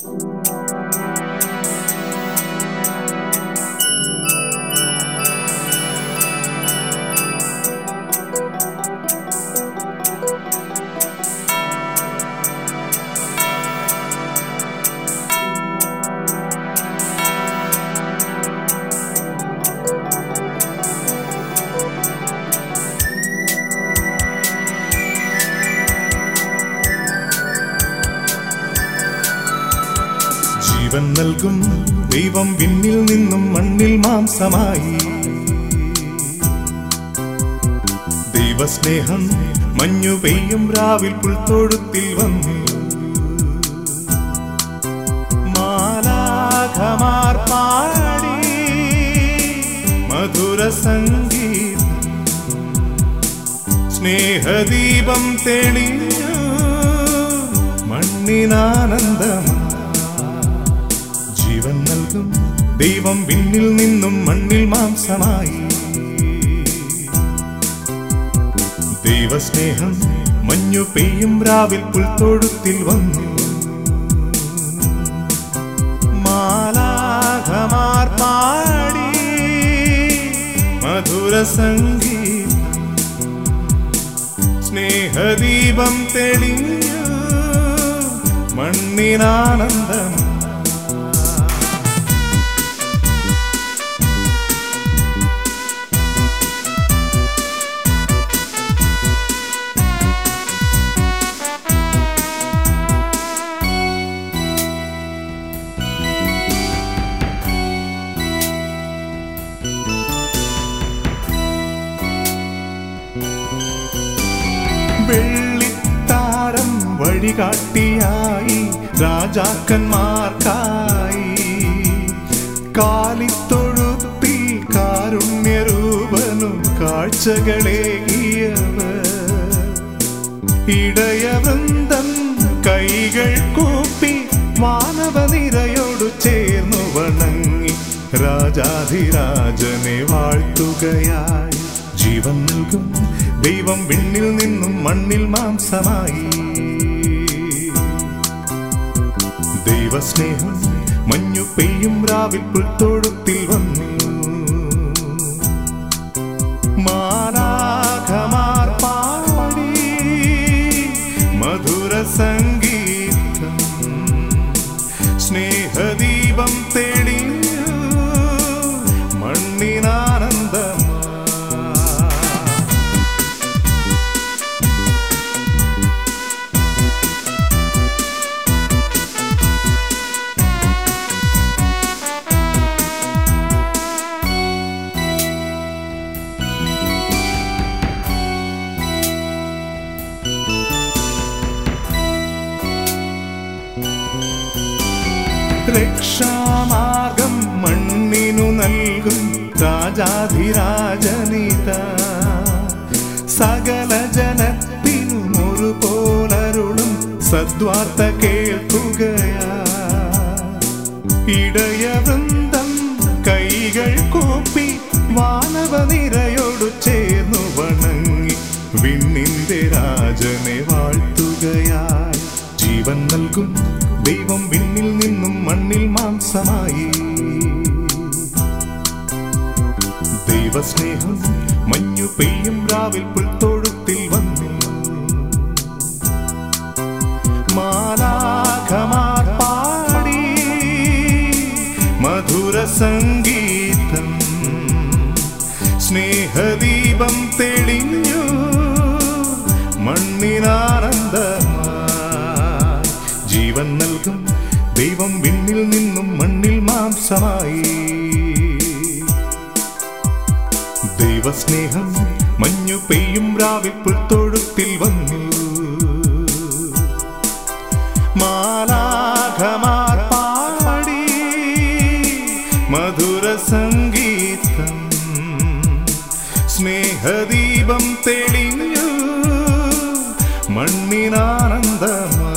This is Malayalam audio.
ജീവൻ നൽകും ദൈവം വിണ്ണിൽ നിന്നും മണ്ണിൽ മാംസമായി ദൈവസ്നേഹം മഞ്ഞു പെയ്യും രാവിൽ പുൽത്തൊഴുത്തിൽ വന്നു മാലാഖമാർ പാടി മധുര സംഗീതം സ്നേഹദീപം തെളിഞ്ഞു മണ്ണിനാനന്ദം ജീവൻ നൽകും ദൈവം വിണ്ണിൽ നിന്നും മണ്ണിൽ മാംസമായി ദൈവസ്നേഹം മഞ്ഞു പെയ്യും രാവിൽ പുൽത്തൊഴുത്തിൽ വന്നു മാലാഖമാർ പാടി മധുര സംഗീതം സ്നേഹദീപം തെളിഞ്ഞു മണ്ണിനാനന്ദം വെള്ളിത്താരം വഴികാട്ടിയായി രാജാക്കന്മാർക്കായി കാലിത്തൊഴുത്തിൽ കാരുണ്യരൂപനും കാഴ്ചകളേകിയവർ ഇടയവൃന്ദം കൈകൾ കൂപ്പി മാനവനിരയോടു ചേർന്നു വണങ്ങി രാജാധിരാജനെ വാഴ്ത്തുകയായി ജീവൻ നൽകും ദൈവം വിണ്ണിൽ നിന്നും മണ്ണിൽ മാംസമായി ദൈവസ്നേഹം മഞ്ഞു പെയ്യും രാവിൽ പുൽത്തൊഴുത്തിൽ വന്നു മാലാഖമാർ പാടി മധുര സംഗീതം സ്നേഹദീപം തെളിഞ്ഞു മണ്ണിനാനന്ദമാ രക്ഷാമാർഗം മണ്ണിനു നൽകും രാജാധിരാജനിത സകല ജനത്തിനും ഒരുപോലരുളും സദ്വാർത്ത കേൾക്കുകയാ ഇടയവൃന്ദം കൈകൾ കൂപ്പി വാനവനിരയോടു ചേർന്നു വണങ്ങി വിണ്ണിന്റെ രാജനെ വാഴ്ത്തുകയായി ജീവൻ നൽകും ദൈവം വിണ്ണിൽ നിന്നും മണ്ണിൽ മാംസമായി ദൈവസ്നേഹം മഞ്ഞു പെയ്യും രാവിൽ പുൽത്തൊഴുത്തിൽ വന്നു മാലാഖമാർ പാടി മധുര സംഗീതം സ്നേഹദീപം തെളിഞ്ഞു മണ്ണിനാനന്ദമായി ജീവൻ നൽകും ദൈവം വിണ്ണിൽ നിന്നും മണ്ണിൽ മാംസമായി ദൈവസ്നേഹം മഞ്ഞു പെയ്യും രാവിൽ പുൽത്തൊഴുത്തിൽ വന്നു മാലാഖമാർ പാടി മധുര സംഗീതം സ്നേഹദീപം തെളിഞ്ഞു മണ്ണിനാനന്ദമായി